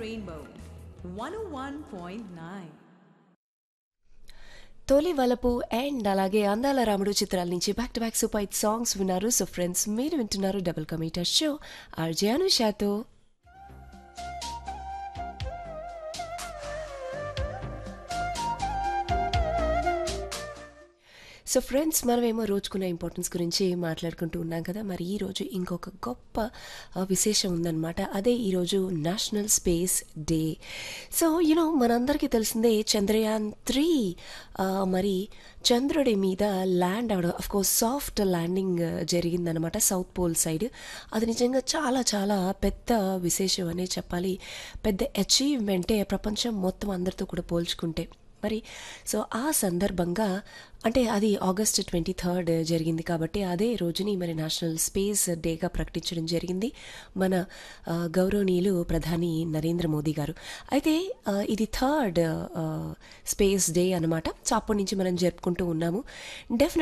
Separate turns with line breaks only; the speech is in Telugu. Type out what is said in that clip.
Rainbow 101.9.
తొలి వలపు అండ్ అలాగే అందాల రాముడు చిత్రాల నుంచి back to back super hit songs విన్నారు సో ఫ్రెండ్స్ మీరు వింటున్నారు డబుల్ కమీటర్ షో ఆర్జే అనుషాతో సో ఫ్రెండ్స్ మనమేమో రోజుకున్న ఇంపార్టెన్స్ గురించి మాట్లాడుకుంటూ ఉన్నాం కదా మరి ఈ రోజు ఇంకొక గొప్ప ఆ, విశేషం ఉందన్నమాట అదే ఈరోజు national space day so you know మనందరికీ తెలిసిందే చంద్రయాన్ త్రీ మరి చంద్రుడి మీద ల్యాండ్ అవడం అఫ్ కోర్స్ సాఫ్ట్ ల్యాండింగ్ జరిగిందనమాట సౌత్ పోల్ సైడ్ అది నిజంగా చాలా చాలా పెద్ద విశేషం అనే చెప్పాలి పెద్ద అచీవ్మెంటే ప్రపంచం మొత్తం అందరితో కూడా పోల్చుకుంటే మరి సో ఆ సందర్భంగా అంటే అది ఆగస్ట్ ట్వంటీ థర్డ్ జరిగింది కాబట్టి అదే రోజుని మరి నేషనల్ స్పేస్ డేగా ప్రకటించడం జరిగింది మన ఆ, గౌరవనీయులు ప్రధాని నరేంద్ర మోదీ గారు అయితే ఆ, ఇది థర్డ్ స్పేస్ డే అనమాట సో అప్పటి నుంచి మనం జరుపుకుంటూ ఉన్నాము డెఫినెట్